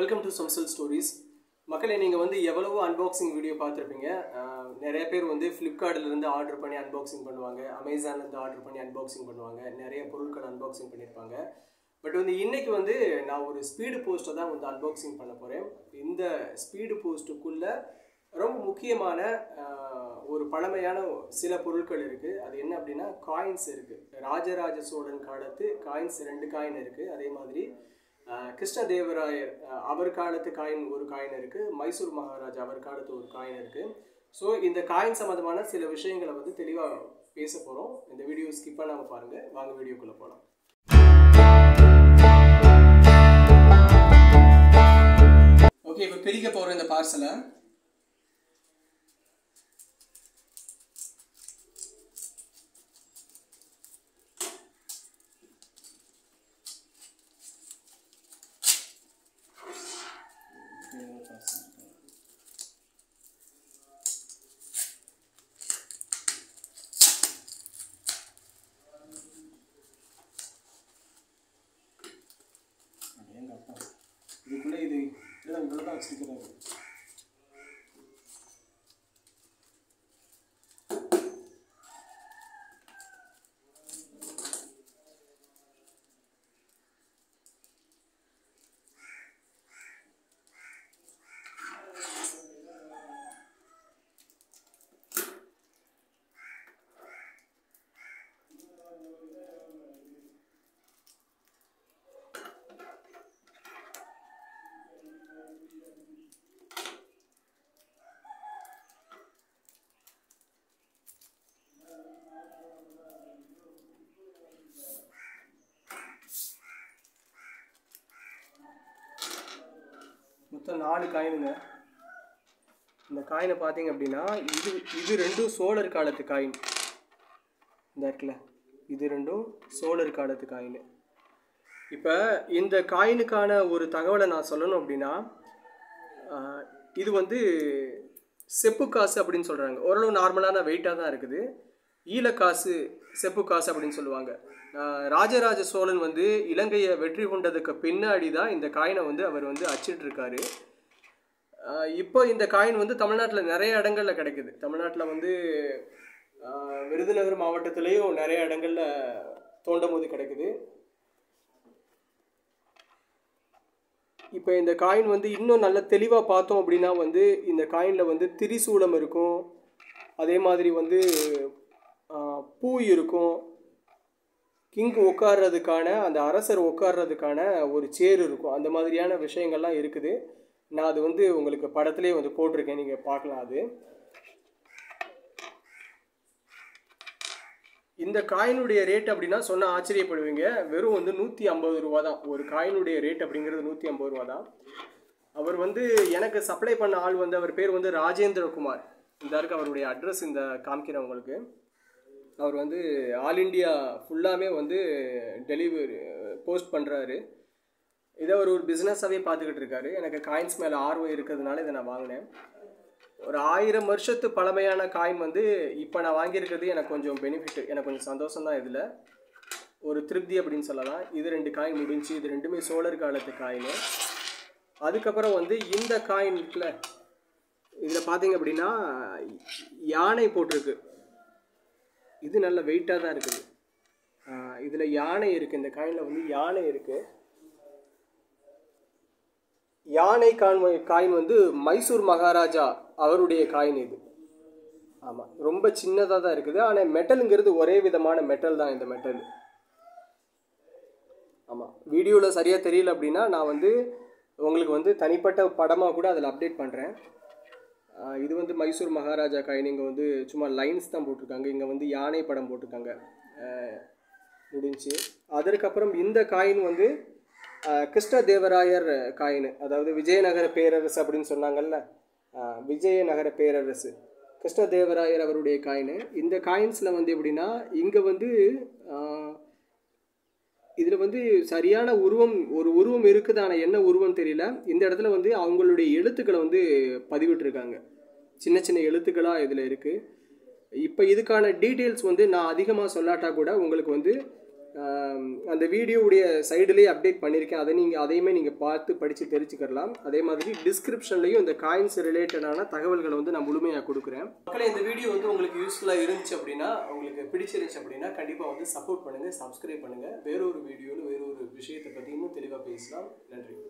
welcome to சம்சல் stories மக்களே நீங்கள் வந்து எவ்வளவோ அன்பாக்சிங் வீடியோ பார்த்துருப்பீங்க அஹ், நிறைய பேர் வந்து ஃப்ளிப்கார்ட்லேருந்து ஆர்டர் பண்ணி அன்பாக்சிங் பண்ணுவாங்க அமேசான்லேருந்து ஆர்டர் பண்ணி அன்பாக்சிங் பண்ணுவாங்க நிறைய பொருட்கள் அன்பாக்சிங் பண்ணியிருப்பாங்க பட் வந்து இன்னைக்கு வந்து நான் ஒரு ஸ்பீடு போஸ்ட்டை தான் வந்து அன்பாக்சிங் பண்ண போகிறேன் இந்த ஸ்பீடு போஸ்ட்டுக்குள்ளே ரொம்ப முக்கியமான அஹ், ஒரு பழமையான சில பொருட்கள் இருக்குது அது என்ன அப்படின்னா காயின்ஸ் இருக்குது ராஜராஜ சோழன் காலத்து காயின்ஸ் ரெண்டு காயின் இருக்குது அதே மாதிரி அஹ், கிருஷ்ணதேவராயர் அஹ், அவர் காலத்து காயின் ஒரு காயின் இருக்குது மைசூர் மகாராஜா அவர் காலத்து ஒரு காயின் இருக்குது ஸோ இந்த காயின் சம்மந்தமான சில விஷயங்களை வந்து தெளிவாக பேச போகிறோம் இந்த வீடியோ ஸ்கிப் பண்ணாமல் பாருங்கள் வாங்க வீடியோக்குள்ளே போகலாம் ஓகே இப்போ பிரிக்க போகிற இந்த பார்சலை இதுக்குள்ளே இது இதெல்லாம் இவ்வளோ தான் வச்சுருக்கிறாரு மொத்தம் நாலு காயினுங்க இந்த காயினை பார்த்தீங்க அப்படின்னா இது இது ரெண்டும் சோழர் காலத்து காயின் இந்த இருக்குல்ல இது ரெண்டும் சோழர் காலத்து காயின் இப்போ இந்த காயினுக்கான ஒரு தகவலை நான் சொல்லணும் அப்படின்னா ஆஹ், இது வந்து செப்பு காசு அப்படின்னு சொல்கிறாங்க ஓரளவு நார்மலான வெயிட்டாக தான் இருக்குது ஈழக்காசு செப்பு காசு அப்படின்னு சொல்லுவாங்க ஆஹ், ராஜராஜ சோழன் வந்து இலங்கையை வெற்றி கொண்டதுக்கு பின்னாடி தான் இந்த காயினை வந்து அவர் வந்து அச்சிட்டு இருக்காரு ஆஹ் இப்போ இந்த காயின் வந்து தமிழ்நாட்டில் நிறைய இடங்கள்ல கிடைக்குது தமிழ்நாட்டில் வந்து ஆஹ் விருதுநகர் மாவட்டத்திலையும் நிறைய இடங்கள்ல தோண்டும் போது கிடைக்குது இப்போ இந்த காயின் வந்து இன்னும் நல்ல தெளிவாக பார்த்தோம் அப்படின்னா வந்து இந்த காயினில் வந்து திரிசூலம் இருக்கும் அதே மாதிரி வந்து ஆஹ் பூ இருக்கும் கிங் உட்கார்றதுக்கான அந்த அரசர் உட்கார்றதுக்கான ஒரு சேர் இருக்கும் அந்த மாதிரியான விஷயங்கள்லாம் இருக்குது நான் அது வந்து உங்களுக்கு படத்துலேயே வந்து போட்டிருக்கேன் நீங்கள் பார்க்கலாம் அது இந்த காயினுடைய ரேட் அப்படின்னா சொன்ன ஆச்சரியப்படுவீங்க வெறும் வந்து நூற்றி ஐம்பது ரூபா தான் ஒரு காயினுடைய ரேட் அப்படிங்கிறது நூற்றி ஐம்பது ரூபா தான் அவர் வந்து எனக்கு சப்ளை பண்ண ஆள் வந்து அவர் பேர் வந்து ராஜேந்திரகுமார் இந்த இருக்கு அவருடைய அட்ரஸ் இந்த காமிக்கிறேன் உங்களுக்கு அவர் வந்து ஆல் இண்டியா ஃபுல்லாமே வந்து டெலிவரி போஸ்ட் பண்ணுறாரு இதை அவர் ஒரு பிஸ்னஸாகவே பார்த்துக்கிட்டு இருக்காரு எனக்கு காயின்ஸ் மேலே ஆர்வம் இருக்கிறதுனால இதை நான் வாங்கினேன் ஒரு ஆயிரம் வருஷத்து பழமையான காயின் வந்து இப்போ நான் வாங்கியிருக்கிறது எனக்கு கொஞ்சம் பெனிஃபிட் எனக்கு கொஞ்சம் சந்தோஷம் தான் இதில் ஒரு திருப்தி அப்படின்னு சொல்லலாம் இது ரெண்டு காயின் முடிஞ்சு இது ரெண்டுமே சோழர் காலத்து காயின் அதுக்கப்புறம் வந்து இந்த காயின் இருக்குல்ல இதில் பார்த்தீங்க அப்படின்னா யானை போட்டிருக்கு இது நல்ல வெயிட்டாக தான் இருக்குது இதில் யானை இருக்குது இந்த காயினில் வந்து யானை இருக்குது யானை காயின் காயின் வந்து மைசூர் மகாராஜா அவருடைய காயின் இது ஆமாம் ரொம்ப சின்னதாக தான் இருக்குது ஆனால் மெட்டலுங்கிறது ஒரே விதமான மெட்டல் தான் இந்த மெட்டல் ஆமாம் வீடியோவில் சரியாக தெரியல அப்படின்னா நான் வந்து உங்களுக்கு வந்து தனிப்பட்ட படமாக கூட அதில் அப்டேட் பண்ணுறேன் இது வந்து மைசூர் மகாராஜா காயின் இங்கே வந்து சும்மா லைன்ஸ் தான் போட்டிருக்காங்க இங்கே வந்து யானை படம் போட்டிருக்காங்க அஹ், முடிஞ்சு அதற்கப்புறம் இந்த காயின் வந்து அஹ், கிருஷ்ணதேவராயர் காயின் அதாவது விஜயநகர பேரரசு அப்படின்னு சொன்னாங்கல்ல அஹ், விஜயநகர பேரரசு கிருஷ்ணதேவராயர் அவருடைய காயின் இந்த காயின்ஸில் வந்து எப்படின்னா இங்கே வந்து இதில் வந்து சரியான உருவம் ஒரு உருவம் இருக்குது ஆனால் என்ன உருவம் தெரியல இந்த இடத்துல வந்து அவங்களுடைய எழுத்துக்களை வந்து பதிவிட்டிருக்காங்க சின்ன சின்ன எழுத்துக்களாக இதில் இருக்குது இப்போ இதுக்கான டீட்டெயில்ஸ் வந்து நான் அதிகமாக சொல்லாட்டா கூட உங்களுக்கு வந்து ஆம், அந்த வீடியோவுடைய சைடுலேயே அப்டேட் பண்ணியிருக்கேன் அதை நீங்கள் அதையுமே நீங்கள் பார்த்து படித்து தெரிஞ்சுக்கலாம் அதே மாதிரி டிஸ்கிரிப்ஷன்லையும் இந்த காயின்ஸ் ரிலேட்டடான தகவல்களை வந்து நான் முழுமையாக கொடுக்குறேன் மக்களே இந்த வீடியோ வந்து உங்களுக்கு யூஸ்ஃபுல்லாக இருந்துச்சு அப்படின்னா உங்களுக்கு பிடிச்சிருந்துச்சு அப்படின்னா கண்டிப்பாக வந்து சப்போர்ட் பண்ணுங்கள் சப்ஸ்கிரைப் பண்ணுங்கள் வேறொரு வீடியோவில் வேறொரு விஷயத்தை பற்றி இன்னும் தெளிவாக பேசலாம் நன்றி